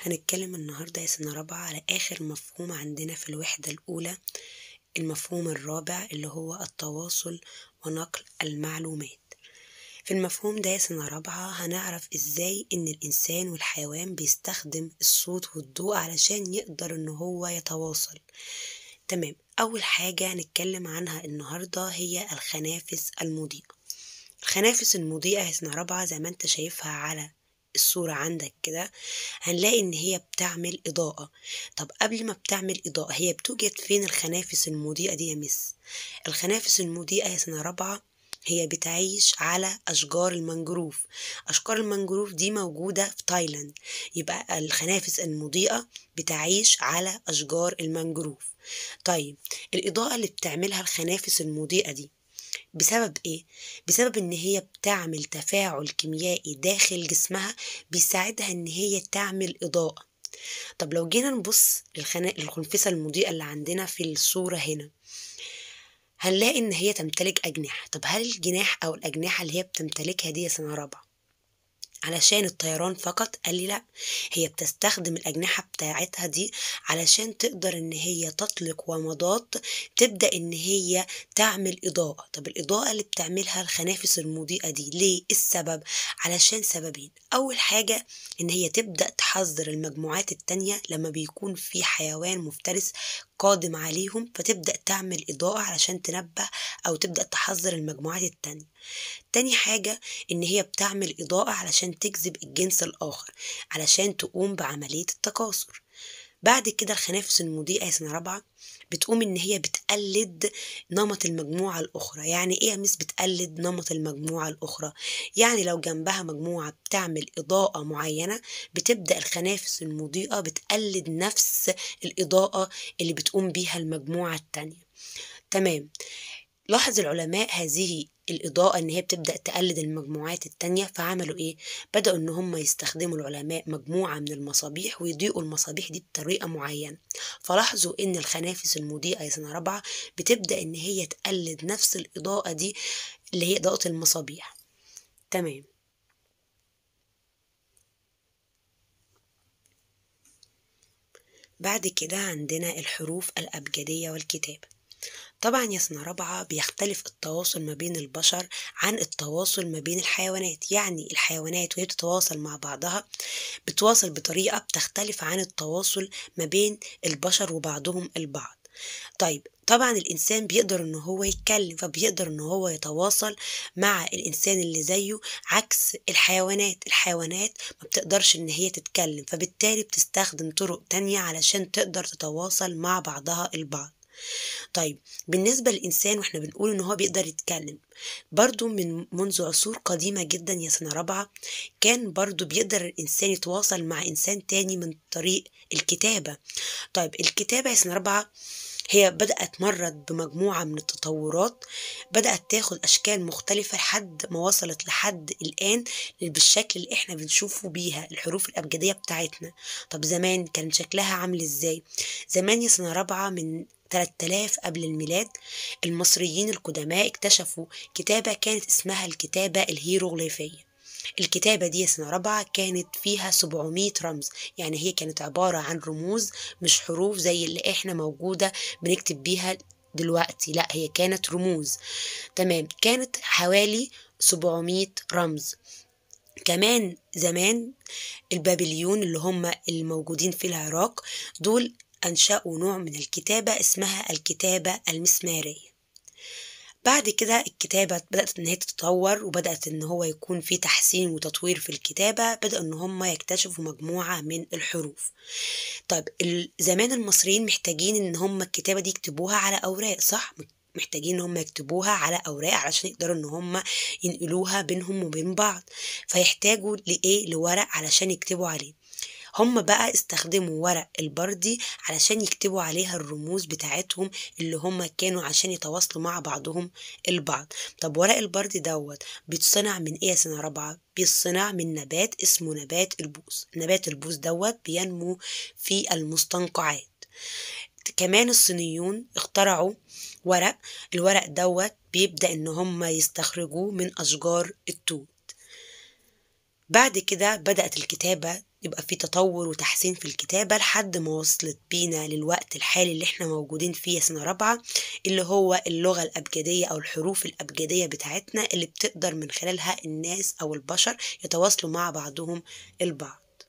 هنتكلم النهاردة يا سنة رابعة على آخر مفهوم عندنا في الوحدة الأولى المفهوم الرابع اللي هو التواصل ونقل المعلومات في المفهوم ده يا سنة رابعة هنعرف ازاي ان الانسان والحيوان بيستخدم الصوت والضوء علشان يقدر ان هو يتواصل تمام اول حاجة هنتكلم عنها النهاردة هي الخنافس المضيئة الخنافس المضيئة يا سنة رابعة زي ما انت شايفها على الصورة عندك كده هنلاقي إن هي بتعمل إضاءة طب قبل ما بتعمل إضاءة هي بتوجد فين الخنافس المضيئة دي يا مس الخنافس المضيئة يا سنة رابعة هي بتعيش على أشجار المنجروف أشجار المنجروف دي موجودة في تايلاند يبقى الخنافس المضيئة بتعيش على أشجار المنجروف طيب الإضاءة اللي بتعملها الخنافس المضيئة دي بسبب ايه بسبب ان هي بتعمل تفاعل كيميائي داخل جسمها بيساعدها ان هي تعمل اضاءة طب لو جينا نبص للخنفسة المضيئة اللي عندنا في الصورة هنا هنلاقي ان هي تمتلك اجنحة طب هل الجناح او الاجنحة اللي هي بتمتلكها دي سنة رابعة علشان الطيران فقط قال لي لا هي بتستخدم الأجنحة بتاعتها دي علشان تقدر إن هي تطلق ومضات تبدأ إن هي تعمل إضاءة طب الإضاءة اللي بتعملها الخنافس المضيئة دي ليه السبب علشان سببين أول حاجة إن هي تبدأ تحذر المجموعات التانية لما بيكون في حيوان مفترس قادم عليهم فتبدأ تعمل إضاءة علشان تنبه أو تبدأ تحذر المجموعات التانية تاني حاجة إن هي بتعمل إضاءة علشان تجذب الجنس الآخر علشان تقوم بعملية التكاثر بعد كده الخنافس المضيئة يا سنة رابعة بتقوم إن هي بتقلد نمط المجموعة الأخرى يعني إيه يا مس بتقلد نمط المجموعة الأخرى يعني لو جنبها مجموعة بتعمل إضاءة معينة بتبدأ الخنافس المضيئة بتقلد نفس الإضاءة اللي بتقوم بيها المجموعة التانية تمام لاحظ العلماء هذه الإضاءة إن هي بتبدأ تقلد المجموعات التانية فعملوا إيه؟ بدأوا إن هم يستخدموا العلماء مجموعة من المصابيح ويضيئوا المصابيح دي بطريقة معينة فلاحظوا إن الخنافس المضيئة يا سنة رابعة بتبدأ إن هي تقلد نفس الإضاءة دي اللي هي إضاءة المصابيح تمام بعد كده عندنا الحروف الأبجدية والكتابة طبعا يا سنة رابعة بيختلف التواصل ما بين البشر عن التواصل ما بين الحيوانات يعني الحيوانات وهي بتتواصل مع بعضها بتواصل بطريقة بتختلف عن التواصل ما بين البشر وبعضهم البعض طيب طبعا الانسان بيقدر ان هو يتكلم فبيقدر ان هو يتواصل مع الانسان اللي زيه عكس الحيوانات الحيوانات ما بتقدرش ان هي تتكلم فبالتالي بتستخدم طرق تانية علشان تقدر تتواصل مع بعضها البعض طيب بالنسبة للإنسان وإحنا بنقول إن هو بيقدر يتكلم برضو من منذ عصور قديمة جدا يا سنة رابعة كان برضو بيقدر الإنسان يتواصل مع إنسان تاني من طريق الكتابة طيب الكتابة يا سنة رابعة هي بدأت مرت بمجموعة من التطورات بدأت تاخد أشكال مختلفة لحد ما وصلت لحد الآن بالشكل اللي إحنا بنشوفه بيها الحروف الأبجدية بتاعتنا طب زمان كان شكلها عامل إزاي زمان يا سنة رابعة من 3000 قبل الميلاد المصريين القدماء اكتشفوا كتابة كانت اسمها الكتابة الهيروغليفية الكتابة دي سنة رابعة كانت فيها 700 رمز يعني هي كانت عبارة عن رموز مش حروف زي اللي احنا موجودة بنكتب بيها دلوقتي لا هي كانت رموز تمام كانت حوالي 700 رمز كمان زمان البابليون اللي هم الموجودين في العراق دول أنشأوا نوع من الكتابة اسمها الكتابة المسمارية بعد كده الكتابة بدأت إن هي تتطور وبدأت إن هو يكون في تحسين وتطوير في الكتابة بدأوا إن هم يكتشفوا مجموعة من الحروف طيب زمان المصريين محتاجين إن هم الكتابة دي يكتبوها على أوراق صح؟ محتاجين ان هم يكتبوها على اوراق علشان يقدروا ان هم ينقلوها بينهم وبين بعض فيحتاجوا لايه لورق علشان يكتبوا عليه هم بقى استخدموا ورق البردي علشان يكتبوا عليها الرموز بتاعتهم اللي هم كانوا عشان يتواصلوا مع بعضهم البعض طب ورق البردي دوت بيتصنع من ايه يا سنة رابعة بيتصنع من نبات اسمه نبات البوز نبات البوز دوت بينمو في المستنقعات كمان الصينيون اخترعوا ورق الورق دوت بيبدأ ان هم يستخرجوه من اشجار التوت بعد كده بدأت الكتابة يبقى في تطور وتحسين في الكتابة لحد ما وصلت بينا للوقت الحالي اللي احنا موجودين فيه سنة رابعة اللي هو اللغة الأبجدية أو الحروف الأبجدية بتاعتنا اللي بتقدر من خلالها الناس أو البشر يتواصلوا مع بعضهم البعض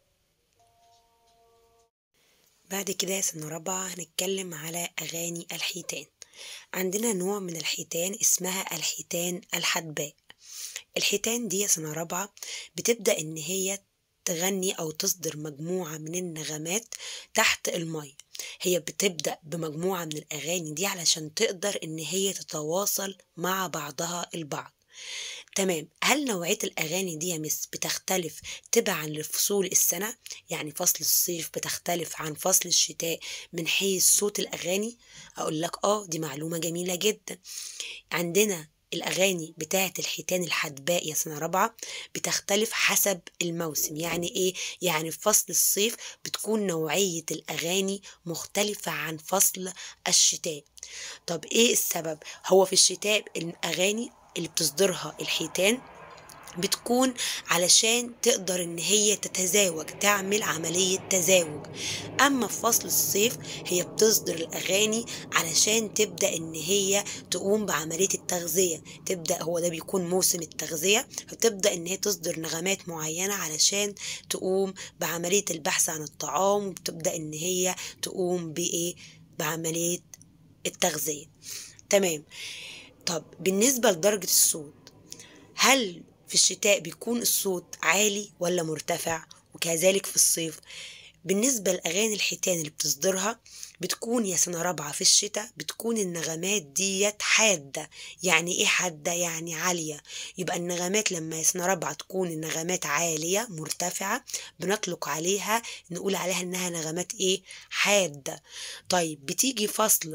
بعد كده سنة رابعة هنتكلم على أغاني الحيتان عندنا نوع من الحيتان اسمها الحيتان الحدباء الحيتان دي سنة رابعة بتبدأ إن هي تغني أو تصدر مجموعة من النغمات تحت المية هي بتبدأ بمجموعة من الأغاني دي علشان تقدر إن هي تتواصل مع بعضها البعض تمام هل نوعية الأغاني دي يا مس بتختلف تبعا لفصول السنة يعني فصل الصيف بتختلف عن فصل الشتاء من حيث صوت الأغاني أقول لك آه دي معلومة جميلة جدا عندنا الأغاني بتاعة الحيتان الحدباء يا سنة رابعة بتختلف حسب الموسم يعني إيه؟ يعني في فصل الصيف بتكون نوعية الأغاني مختلفة عن فصل الشتاء طب إيه السبب؟ هو في الشتاء الأغاني اللي بتصدرها الحيتان بتكون علشان تقدر ان هي تتزاوج تعمل عملية تزاوج اما في فصل الصيف هي بتصدر الاغاني علشان تبدأ ان هي تقوم بعملية التغذية تبدأ هو ده بيكون موسم التغذية فتبدأ ان هي تصدر نغمات معينة علشان تقوم بعملية البحث عن الطعام وبتبدأ ان هي تقوم بايه بعملية التغذية تمام طب بالنسبة لدرجة الصوت هل في الشتاء بيكون الصوت عالي ولا مرتفع وكذلك في الصيف بالنسبة لأغاني الحيتان اللي بتصدرها بتكون يا سنة رابعة في الشتاء بتكون النغمات ديت حادة يعني ايه حادة يعني عالية يبقى النغمات لما يا سنة رابعة تكون النغمات عالية مرتفعة بنطلق عليها نقول عليها انها نغمات ايه حادة طيب بتيجي فصل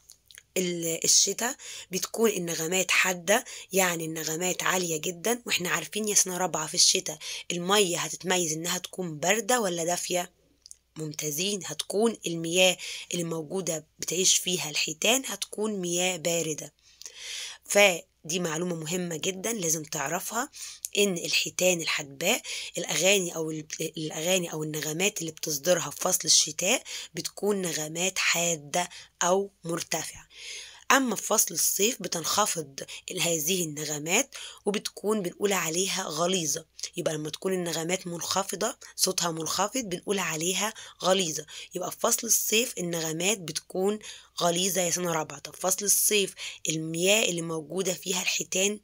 الشتاء بتكون النغمات حادة يعني النغمات عالية جدا واحنا عارفين يا سنة رابعة في الشتاء المية هتتميز انها تكون باردة ولا دافية ممتازين هتكون المياه اللي موجودة بتعيش فيها الحيتان هتكون مياه باردة فدي معلومة مهمة جدا لازم تعرفها ان الحيتان الحدباء الاغاني او الاغاني او النغمات اللي بتصدرها في فصل الشتاء بتكون نغمات حاده او مرتفعه أما في فصل الصيف بتنخفض هذه النغمات وبتكون بنقول عليها غليظة يبقى لما تكون النغمات منخفضة صوتها منخفض بنقول عليها غليظة يبقى في فصل الصيف النغمات بتكون غليظة يا سنة رابعة طب فصل الصيف المياه اللي موجودة فيها الحيتان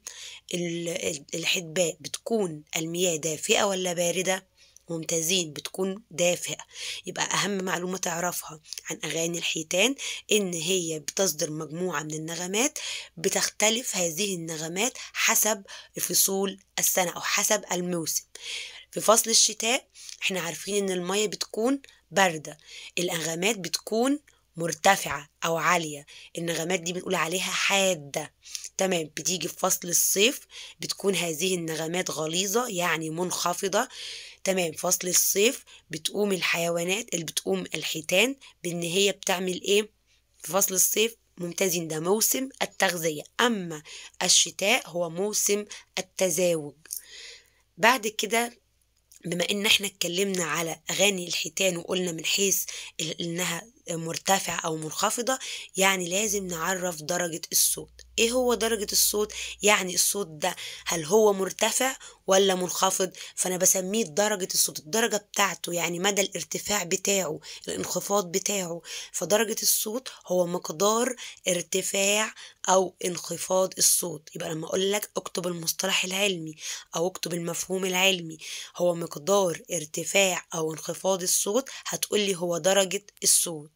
الحدباء بتكون المياه دافئة ولا باردة؟ ممتازين بتكون دافئة يبقى أهم معلومة تعرفها عن أغاني الحيتان إن هي بتصدر مجموعة من النغمات بتختلف هذه النغمات حسب فصول السنة أو حسب الموسم في فصل الشتاء احنا عارفين ان المية بتكون باردة النغمات بتكون مرتفعة أو عالية النغمات دي بنقول عليها حادة تمام بتيجي في فصل الصيف بتكون هذه النغمات غليظة يعني منخفضة تمام فصل الصيف بتقوم الحيوانات اللي بتقوم الحيتان بان هي بتعمل ايه في فصل الصيف ممتازين ده موسم التغذية أما الشتاء هو موسم التزاوج بعد كده بما ان احنا اتكلمنا على اغاني الحيتان وقلنا من حيث انها مرتفعة او منخفضة يعني لازم نعرف درجة الصوت ايه هو درجة الصوت يعني الصوت ده هل هو مرتفع ولا منخفض فانا بسميه درجة الصوت الدرجة بتاعته يعني مدى الارتفاع بتاعه الانخفاض بتاعه فدرجة الصوت هو مقدار ارتفاع او انخفاض الصوت يبقى لما اقول لك اكتب المصطلح العلمي او اكتب المفهوم العلمي هو مقدار ارتفاع او انخفاض الصوت هتقولي هو درجة الصوت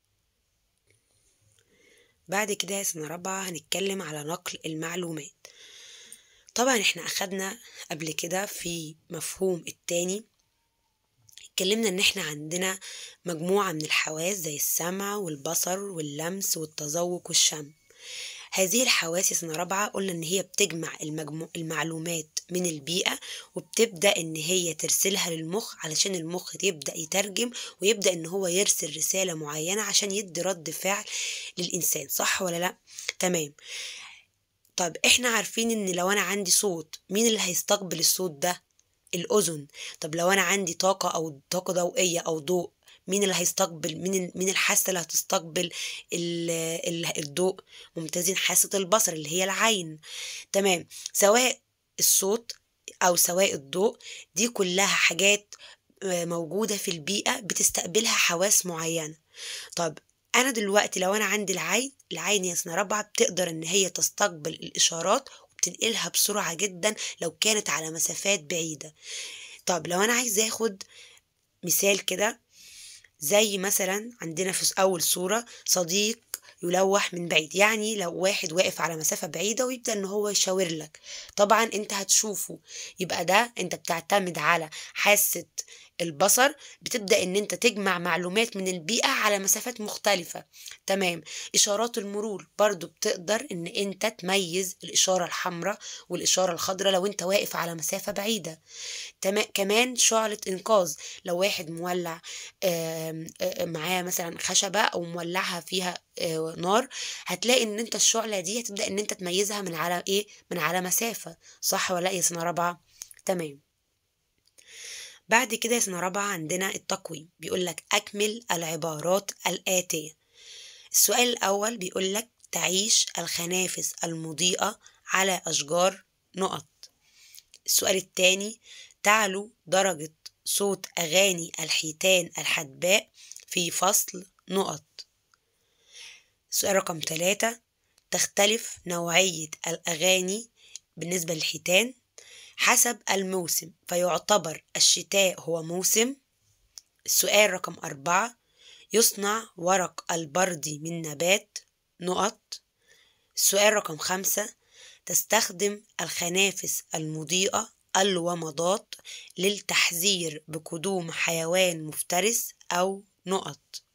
بعد كده يا سنة رابعة هنتكلم على نقل المعلومات طبعا احنا اخدنا قبل كده في مفهوم التاني اتكلمنا ان احنا عندنا مجموعة من الحواس زي السمع والبصر واللمس والتذوق والشم هذه الحواس يا سنة رابعة قلنا إن هي بتجمع المجمو... المعلومات من البيئة وبتبدأ إن هي ترسلها للمخ علشان المخ يبدأ يترجم ويبدأ إن هو يرسل رسالة معينة عشان يدي رد فعل للإنسان صح ولا لأ؟ تمام طب إحنا عارفين إن لو أنا عندي صوت مين اللي هيستقبل الصوت ده؟ الأذن طب لو أنا عندي طاقة أو طاقة ضوئية أو ضوء مين اللي هيستقبل مين مين الحاسة اللي هتستقبل الضوء ممتازين حاسة البصر اللي هي العين تمام سواء الصوت أو سواء الضوء دي كلها حاجات موجودة في البيئة بتستقبلها حواس معينة طب أنا دلوقتي لو أنا عندي العين العين يا سنة رابعة بتقدر إن هي تستقبل الإشارات وبتنقلها بسرعة جدا لو كانت على مسافات بعيدة طب لو أنا عايز أخد مثال كده زي مثلا عندنا في أول صورة صديق يلوح من بعيد يعني لو واحد واقف على مسافة بعيدة ويبدأ ان هو يشاور لك طبعا انت هتشوفه يبقى ده انت بتعتمد على حاسة البصر بتبدأ ان انت تجمع معلومات من البيئة على مسافات مختلفة تمام اشارات المرور برضو بتقدر ان انت تميز الاشارة الحمراء والاشارة الخضراء لو انت واقف على مسافة بعيدة تمام كمان شعلة انقاذ لو واحد مولع معاه مثلا خشبة او مولعها فيها نار هتلاقي ان انت الشعلة دي هتبدأ ان انت تميزها من على ايه من على مسافة صح ولا يا سنة رابعة تمام بعد كده سنة رابعة عندنا التقويم بيقول لك أكمل العبارات الآتية السؤال الأول بيقول لك تعيش الخنافس المضيئة على أشجار نقط السؤال الثاني تعلو درجة صوت أغاني الحيتان الحدباء في فصل نقط سؤال رقم ثلاثة تختلف نوعية الأغاني بالنسبة للحيتان حسب الموسم فيعتبر الشتاء هو موسم السؤال رقم أربعة يصنع ورق البردي من نبات نقط السؤال رقم خمسة تستخدم الخنافس المضيئة الومضات للتحذير بقدوم حيوان مفترس أو نقط